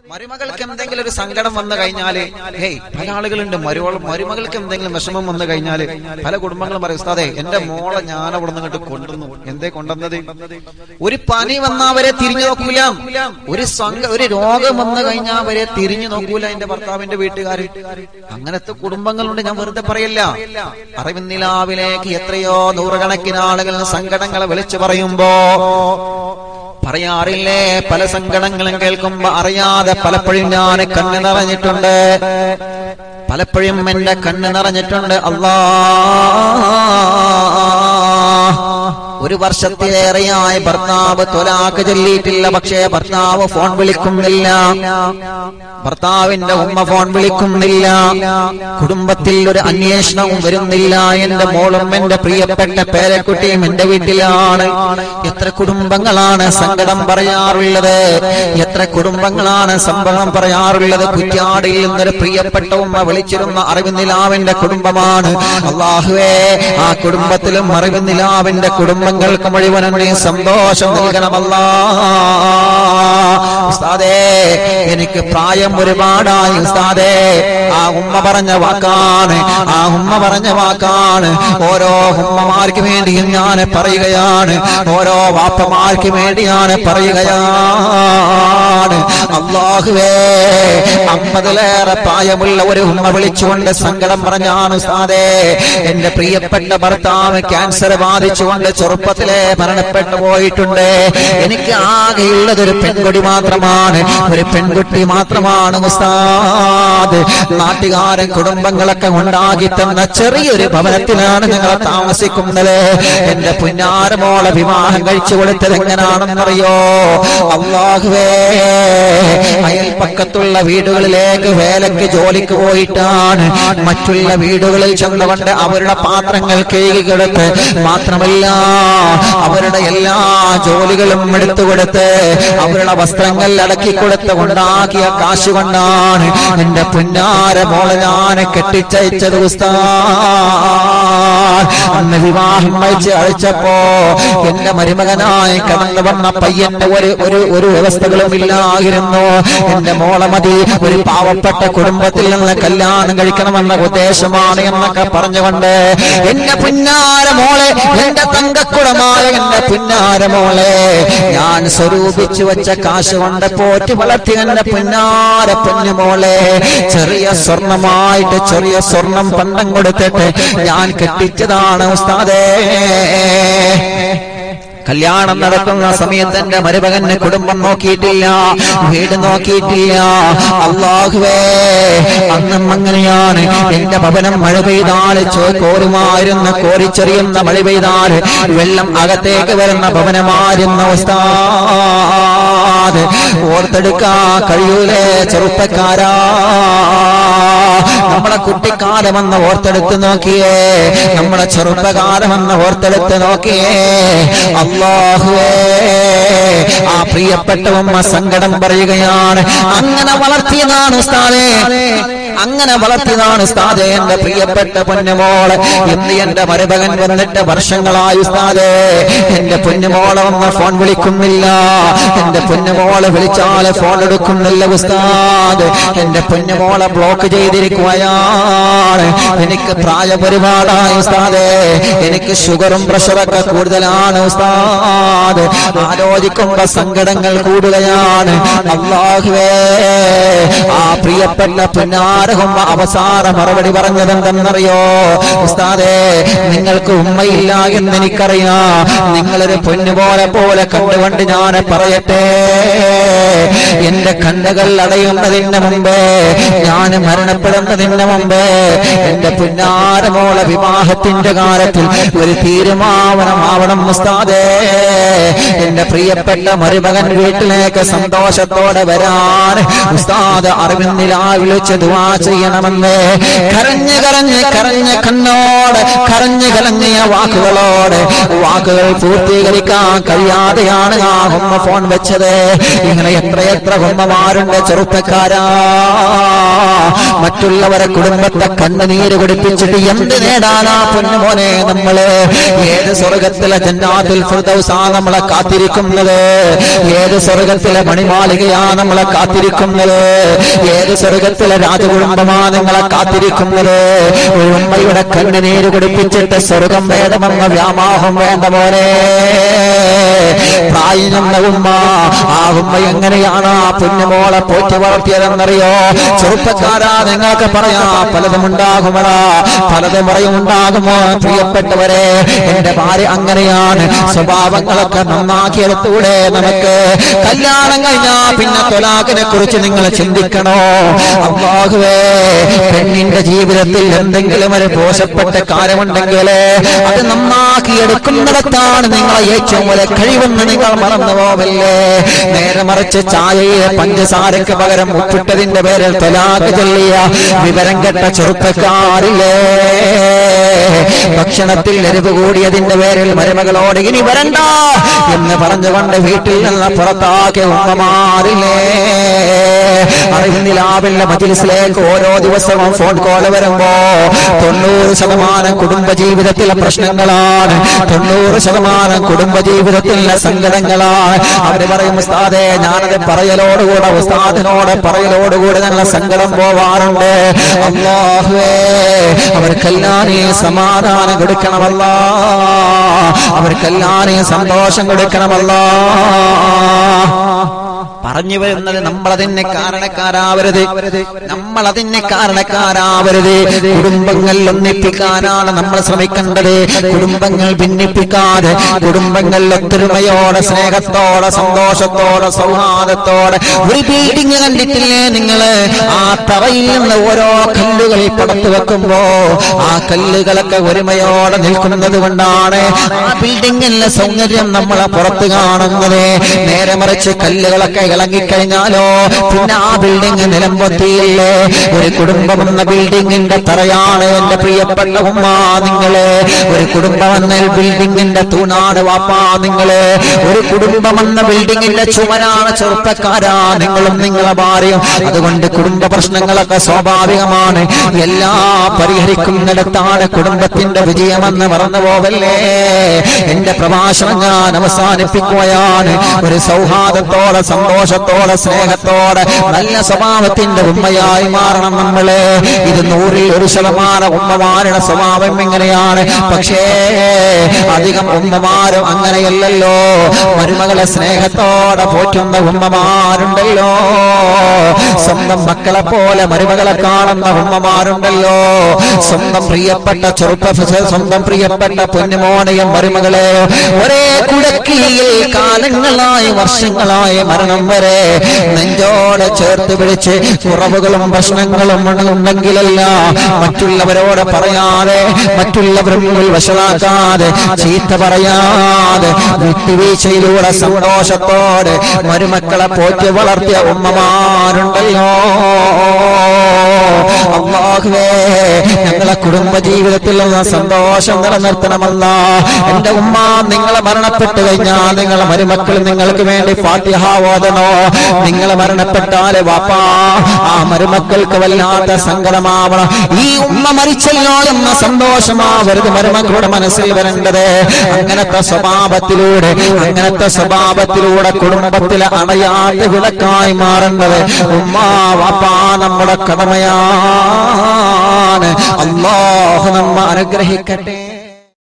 മരുമകൾക്ക് എന്തെങ്കിലും ഒരു സങ്കടം വന്നു കഴിഞ്ഞാല് ഹേയ് പല ആളുകളുണ്ട് മരുവൾ മരുമകൾക്ക് എന്തെങ്കിലും വിഷമം വന്നു കഴിഞ്ഞാല് പല കുടുംബങ്ങളും പറയും ഉസ്താദേ എന്റെ മോളെ ഞാൻ അവിടെ നിന്ന് ഇങ്ങോട്ട് കൊണ്ടുവന്നു എന്തേ കൊണ്ടുവന്നത് ഒരു പനി വന്നാ അവരെ തിരിഞ്ഞു നോക്കൂല ഒരു സംഘ ഒരു രോഗം വന്നു കഴിഞ്ഞാൽ അവരെ തിരിഞ്ഞു നോക്കൂല എന്റെ ഭർത്താവിന്റെ വീട്ടുകാര് അങ്ങനത്തെ കുടുംബങ്ങളുണ്ട് ഞാൻ വെറുതെ പറയില്ല അറിവിന്നിലാവിലേക്ക് എത്രയോ നൂറുകണക്കിന് ആളുകൾ സങ്കടങ്ങളെ വിളിച്ചു പറയുമ്പോ പറയാറില്ലേ പല സങ്കടങ്ങളും കേൾക്കുമ്പോ അറിയാതെ പലപ്പോഴും ഞാൻ കണ്ണ് നിറഞ്ഞിട്ടുണ്ട് പലപ്പോഴും എന്റെ കണ്ണ് നിറഞ്ഞിട്ടുണ്ട് അല്ലാ ഒരു വർഷത്തിലേറെയായി ഭർത്താവ് തൊലാക്ക് ചൊല്ലിയിട്ടില്ല പക്ഷേ ഭർത്താവ് ഫോൺ വിളിക്കുന്നില്ല ഭർത്താവിന്റെ ഉമ്മ ഫോൺ വിളിക്കുന്നില്ല കുടുംബത്തിൽ ഒരു അന്വേഷണവും വരുന്നില്ല എന്റെ മോളും എന്റെ പ്രിയപ്പെട്ട പേരക്കുട്ടിയും എന്റെ വീട്ടിലാണ് എത്ര കുടുംബങ്ങളാണ് സങ്കടം പറയാറുള്ളത് എത്ര കുടുംബങ്ങളാണ് സംഭവം പറയാറുള്ളത് കുറ്റ്യാടിയിൽ നിന്നൊരു പ്രിയപ്പെട്ട ഉമ്മ വിളിച്ചിരുന്ന അറിവിനിലാവിന്റെ കുടുംബമാണ് അള്ളാഹുവേ ആ കുടുംബത്തിലും അറിവിനിലാവിന്റെ കുടുംബങ്ങൾക്ക് മുഴുവനും നീ സന്തോഷം നൽകണമല്ലാ ഉസ്താദേ എനിക്ക് പ്രായം ഒരുപാടായി ഉസ്താദേ ആ ഉമ്മ പറഞ്ഞ വാക്കാണ് ആ ഉമ്മ പറഞ്ഞ വാക്കാണ് ഓരോ ഉമ്മമാർക്ക് വേണ്ടിയും ഞാൻ പറയുകയാണ് ഓരോ വാപ്പമാർക്ക് വേണ്ടിയാണ് പറയുകയാണ് അള്ളാഹുവേ അമ്പതിലേറെ പ്രായമുള്ള ഒരു ഉമ്മ വിളിച്ചുകൊണ്ട് സങ്കടം പറഞ്ഞാണ് ഉസ്താദേ എന്റെ പ്രിയപ്പെട്ട ഭർത്താവ് ക്യാൻസർ ബാധിച്ചുകൊണ്ട് ചെറുപ്പത്തിലെ മരണപ്പെട്ടു പോയിട്ടുണ്ട് എനിക്ക് ആകെയുള്ളത് ഒരു പെൺകുട്ടി മാത്രമാണ് ഒരു പെൺകുട്ടി മാത്രമാണ് ഉസ്താദ് നാട്ടുകാരൻ കുടുംബങ്ങളൊക്കെ ഉണ്ടാക്കി തന്ന ചെറിയൊരു ഭവനത്തിലാണ് ഞങ്ങൾ താമസിക്കുന്നത് എന്റെ പുന്നാരമോളെ വിവാഹം കഴിച്ചു കൊടുത്തത് എങ്ങനെയാണെന്നറിയോ അള്ളാഹുവേ അയൽപ്പക്കത്തുള്ള വീടുകളിലേക്ക് വേലക്ക് ജോലിക്ക് പോയിട്ടാണ് മറ്റുള്ള വീടുകളിൽ ചെന്നുകൊണ്ട് അവരുടെ പാത്രങ്ങൾ കഴുകി കൊടുത്ത് മാത്രമല്ല അവരുടെ എല്ലാ ജോലികളും എടുത്തു കൊടുത്ത് അവരുടെ വസ്ത്രങ്ങൾ അടക്കി കൊടുത്ത് ഉണ്ടാക്കിയ കാശ് കൊണ്ടാണ് എന്റെ പുന്നാര മോളെ ഞാൻ കെട്ടിച്ചയച്ചത് ഉസ്താദ് അന്ന് വിവാഹം കഴിച്ച് അയച്ചപ്പോ എന്റെ മരുമകനായി കടന്നു വന്ന പയ്യന്റെ ഒരു ഒരു ഒരു വ്യവസ്ഥകളും ഇല്ലായിരുന്നു എന്റെ മോളെ മതി ഒരു പാവപ്പെട്ട കുടുംബത്തിൽ നിന്ന് കല്യാണം കഴിക്കണമെന്ന ഉദ്ദേശമാണ് എന്നൊക്കെ പറഞ്ഞുകൊണ്ട് എന്റെ പുന്നാര മോളെ എന്റെ തങ്കക്കുടമായ എന്റെ പുന്നാര മോളെ ഞാൻ സ്വരൂപിച്ചു വെച്ച കാശ് കൊണ്ട് പോറ്റി വളർത്തി എന്റെ പുന്നാര പൊന്നുമോളെ ചെറിയ സ്വർണമായിട്ട് ചെറിയ സ്വർണം പണ്ടം കൊടുത്തിട്ട് ഞാൻ കെട്ടിച്ചതാണ് ഉസ്താദേ കല്യാണം നടക്കുന്ന സമയത്ത് എന്റെ മരുമകന് കുടുംബം നോക്കിയിട്ടില്ല വീട് നോക്കിയിട്ടില്ല അള്ളാഹുവേ അന്നും അങ്ങനെയാണ് എന്റെ ഭവനം മഴ പെയ്താൽ ചോ കോരുമായിരുന്ന കോരിച്ചെറിയുന്ന മഴ പെയ്താൽ വെള്ളം അകത്തേക്ക് വരുന്ന ഭവനമായിരുന്ന ഉസ്താദ് ഓർത്തെടുക്കാൻ കഴിയൂലേ ചെറുപ്പക്കാരാ നമ്മളെ കുട്ടിക്കാലമെന്ന് ഓർത്തെടുത്ത് നോക്കിയേ നമ്മളെ ചെറുപ്പകാലമെന്ന് ഓർത്തെടുത്ത് നോക്കിയേ അള്ളാഹുവേ ആ പ്രിയപ്പെട്ട ഉമ്മ സങ്കടം പറയുകയാണ് അങ്ങനെ വളർത്തിയതാണ് ഉസ്താദേ അങ്ങനെ വളർത്തിയതാണ് ഉസ്താദേ എന്റെ പ്രിയപ്പെട്ട പൊന്നുമോള് ഇന്ന് എന്റെ മരുമകൻ വന്നിട്ട് വർഷങ്ങളായി ഉസ്താദേ എന്റെ പൊന്നുമോളെ ഒന്ന് ഫോൺ വിളിക്കുന്നില്ല എന്റെ പൊന്നുമോളെ വിളിച്ചാല് ഫോൺ എടുക്കുന്നില്ല ഉസ്താദ് എന്റെ പൊന്നുമോളെ ബ്ലോക്ക് ചെയ്തിരിക്കുകയാണ് എനിക്ക് പ്രായം ഒരുപാടായി ഉസ്താദേ എനിക്ക് ഷുഗറും പ്രഷറൊക്കെ കൂടുതലാണ് ഉസ്താദ് ആലോചിക്കുമ്പോ സങ്കടങ്ങൾ കൂടുകയാണ് അള്ളാഹുവേ ആ പ്രിയപ്പെട്ട പുന്നാരഹുമ്മ അവസാന മറുപടി പറഞ്ഞത് എന്തെന്നറിയോ ഉസ്താദേ നിങ്ങൾക്ക് ഉമ്മയില്ല എന്ന് എനിക്കറിയാം നിങ്ങളൊരു പൊന്നുപോലെ പോലെ കണ്ടുകൊണ്ട് ഞാൻ പറയട്ടെ എന്റെ കണ്ണുകൾ അടയുന്നതിന് മുമ്പേ ഞാൻ മരണപ്പെടുന്നതിന് മുമ്പേ എന്റെ പുന്നാരമോളെ വിവാഹത്തിന്റെ കാര്യത്തിൽ ഒരു തീരുമാനമാവണം ഉസ്താദേ എന്റെ പ്രിയപ്പെട്ട മരുമകൻ വീട്ടിലേക്ക് സന്തോഷത്തോടെ വരാൻ ഉസ്താദ് അറിവിന്നിലാ വിളിച്ച് ദുവാ ചെയ്യണമെന്ന് കരഞ്ഞ് കരഞ്ഞ് കരഞ്ഞ കണ്ണോട് കരഞ്ഞ് കലങ്ങിയ വാക്കുകളോട് വാക്കുകൾ പൂർത്തീകരിക്കാൻ കഴിയാതെയാണ് ആ ഉമ്മ ഫോൺ വെച്ചത് ഇങ്ങനെ എത്രയെത്ര ഉമ്മമാരുണ്ട് ചെറുപ്പക്കാരാ മറ്റുള്ളവരെ കുടുംബത്തെ കണ്ണുനീര് കുടിപ്പിച്ചിട്ട് എന്ത് നേടാനാ പൊന്നുമോനെ നമ്മള് ഏത് സ്വർഗത്തിലെ ജന്നാത്തിൽ ഫിർദൗസാ നമ്മളെ കാത്തിരിക്കുന്നത് ഏത് സ്വർഗത്തിലെ മണിമാളികയാ നമ്മളെ കാത്തിരിക്കുന്നത് ഏത് സ്വർഗത്തിലെ രാജകുടുംബമാ നിങ്ങളെ കാത്തിരിക്കുന്നത് ഒരു ഉമ്മയുടെ കണ്ണുനീര് കുടിപ്പിച്ചിട്ട് സ്വർഗം വേണമെന്ന വ്യാമോഹം വേണ്ട പോലെ പ്രായുന്ന ഉമ്മ ആ ഉമ്മ എങ്ങനെയാണ് ആ പുണ്യമോളെ പോറ്റി വളർത്തിയതെന്നറിയോ ചെറുപ്പക്കാരാ നിങ്ങൾക്ക് പറയാ പലതും ഉണ്ടാകുമടാ പലതും പറയും ഉണ്ടാകുമോ പ്രിയപ്പെട്ടവരെ എന്റെ ഭാര്യ അങ്ങനെയാണ് സ്വഭാവങ്ങളൊക്കെ നന്നാക്കിയെടുത്തൂടെ നമുക്ക് കല്യാണം കഴിഞ്ഞാ പിന്നെ തൊലാഖിനെ കുറിച്ച് നിങ്ങൾ ചിന്തിക്കണോ അള്ളാഹുവേ പെണ്ണിന്റെ ജീവിതത്തിൽ എന്തെങ്കിലും ഒരു മോശപ്പെട്ട കാര്യമുണ്ടെങ്കിൽ അത് നന്നാക്കി എടുക്കുന്നിടത്താണ് നിങ്ങളെ ഏറ്റവും വലിയ കഴിവെന്ന് നിങ്ങൾ മറന്നു പോവല്ലേ നേരെ മറിച്ച് ചായയെ പഞ്ചസാരക്ക് പകരം ഉപ്പിട്ടതിന്റെ പേരിൽ തൊലാക്ക് ചൊല്ലിയ വിവരം കെട്ട ചെറുപ്പക്കാരില്ലേ ഭക്ഷണത്തിൽ എരിവ് കൂടിയതിന്റെ പേരിൽ മരുമകളോട് ഇനി വരണ്ട എന്ന് പറഞ്ഞുകൊണ്ട് വീട്ടിൽ നിന്ന് പുറത്താക്കിയ ഉമ്മമാരില്ലേ അറിവിന്ദിലാവില്ല മജിലിസിലേക്ക് ഓരോ ദിവസവും ഫോൺ കോൾ വരുമ്പോ തൊണ്ണൂറ് ശതമാനം കുടുംബ ജീവിതത്തിലെ പ്രശ്നങ്ങളാണ് തൊണ്ണൂറ് ശതമാനം കുടുംബ ജീവിതത്തിലെ സങ്കടങ്ങളാണ് അവര് പറയും ഉസ്താദെ ഞാനത് പറയലോടുകൂടെ ഉസ്താദിനോട് പറയലോടുകൂടെ നല്ല സങ്കടം പോവാറുണ്ട് അള്ളാഹുവേ അവർക്കെല്ലാം നീ സമാധാനം കൊടുക്കണമല്ല അവർക്കെല്ലാം നീ സന്തോഷം കൊടുക്കണമല്ല പറഞ്ഞു വരുന്നത് നമ്മളതിന് കാരണക്കാരാവരുത് നമ്മളതിന് കാരണക്കാരാവരുത് കുടുംബങ്ങൾ ഒന്നിപ്പിക്കാനാണ് നമ്മൾ ശ്രമിക്കേണ്ടത് കുടുംബങ്ങൾ ഭിന്നിപ്പിക്കാതെ കുടുംബങ്ങൾ ഒത്തൊരുമയോടെ സ്നേഹത്തോടെ സന്തോഷത്തോടെ സൗഹാർദ്ദത്തോടെ ഒരു ബിൽഡിംഗ് കണ്ടിട്ടില്ലേ നിങ്ങള് ആ തറയിൽ നിന്ന് ഓരോ കല്ലുകൾ പടത്തു വെക്കുമ്പോ ആ കല്ലുകളൊക്കെ ഒരുമയോടെ നിൽക്കുന്നത് കൊണ്ടാണ് ആ ബിൽഡിങ്ങിന്റെ സൗന്ദര്യം നമ്മളെ പുറത്ത് കാണുന്നത് നേരെ മറിച്ച് കല്ലുകളൊക്കെ ഇളങ്ങിക്കഴിഞ്ഞാലോ പിന്നെ ആ ബിൽഡിംഗ് നിലമ്പൊത്തിയില്ലേ ഒരു കുടുംബം എന്ന ബിൽഡിങ്ങിന്റെ തറയാണ് എന്റെ പ്രിയപ്പെട്ട ഉമ്മ നിങ്ങള് ഒരു കുടുംബം എന്ന ബിൽഡിങ്ങിന്റെ തൂണാട് വാപ്പാ നിങ്ങള് ഒരു കുടുംബം എന്ന ബിൽഡിങ്ങിന്റെ ചുമരാണ് ചെറുപ്പക്കാരാ നിങ്ങളും നിങ്ങളെ ഭാര്യയും അതുകൊണ്ട് കുടുംബ പ്രശ്നങ്ങളൊക്കെ സ്വാഭാവികമാണ് എല്ലാം പരിഹരിക്കുന്നിടത്താണ് കുടുംബത്തിന്റെ വിജയമെന്ന് മറന്നു പോവല്ലേ എന്റെ പ്രഭാഷണം ഞാൻ അവസാനിപ്പിക്കുകയാണ് ഒരു സൗഹാർദ്ദത്തോടെ സന്തോഷത്തോടെ സ്നേഹത്തോടെ നല്ല സ്വഭാവത്തിന്റെ ഉമ്മയായി മാറണം നമ്മള് ഇത് നൂറിൽ ഒരു ശതമാനം ഉമ്മമാരുടെ സ്വഭാവം എങ്ങനെയാണ് പക്ഷേ അധികം ഉമ്മമാരും അങ്ങനെയല്ലല്ലോ മരുമകളെ സ്നേഹത്തോടെ പോറ്റുന്ന ഉമ്മമാരുണ്ടല്ലോ സ്വന്തം മക്കളെ പോലെ മരുമകളെ കാണുന്ന ഉമ്മമാരുണ്ടല്ലോ സ്വന്തം പ്രിയപ്പെട്ട ചെറുപ്പ സ്വന്തം പ്രിയപ്പെട്ട പൊന്നുമോനെയും മരുമകളെ ഒരേ കുടക്കീയിൽ കാലങ്ങളായി വർഷങ്ങളായി മരണം വരെ നെഞ്ചോടെ ചേർത്ത് പിടിച്ച് കുറവുകളും പ്രശ്നങ്ങളും ഉണ്ടെങ്കിലല്ല മറ്റുള്ളവരോട് പറയാതെ മറ്റുള്ളവരുടെ മുമ്പിൽ വഷളാക്കാതെ ചീത്ത പറയാതെ വിട്ടുവീഴ്ചയിലൂടെ സന്തോഷത്തോടെ മരുമക്കളെ പോറ്റി വളർത്തിയ ഉമ്മമാരുണ്ടല്ലോ അള്ളാഹുവേ ഞങ്ങളെ കുടുംബ ജീവിതത്തിൽ നിന്ന് സന്തോഷം നിലനിർത്തണമല്ല എന്റെ ഉമ്മ നിങ്ങളെ മരണപ്പെട്ടു കഴിഞ്ഞാൽ നിങ്ങളെ മരുമക്കൾ നിങ്ങൾക്ക് വേണ്ടി ഫാത്തിഹ ഓതണോ നിങ്ങളെ മരണപ്പെട്ടാല് വാപ്പാ ആ മരുമക്കൾക്ക് വല്ലാത്ത സങ്കടമാവണം ഈ ഉമ്മ മരിച്ചല്ലോ എന്ന സന്തോഷമാവരുത് മരുമക്കളുടെ മനസ്സിൽ വരേണ്ടത് അങ്ങനത്തെ സ്വഭാവത്തിലൂടെ അങ്ങനത്തെ സ്വഭാവത്തിലൂടെ കുടുംബത്തിലെ അണയാട്ട് വിളക്കായി മാറേണ്ടത് ഉമ്മ വാപ്പാ നമ്മുടെ കടമയാണ് അള്ളാഹു നമ്മ അനുഗ്രഹിക്കട്ടെ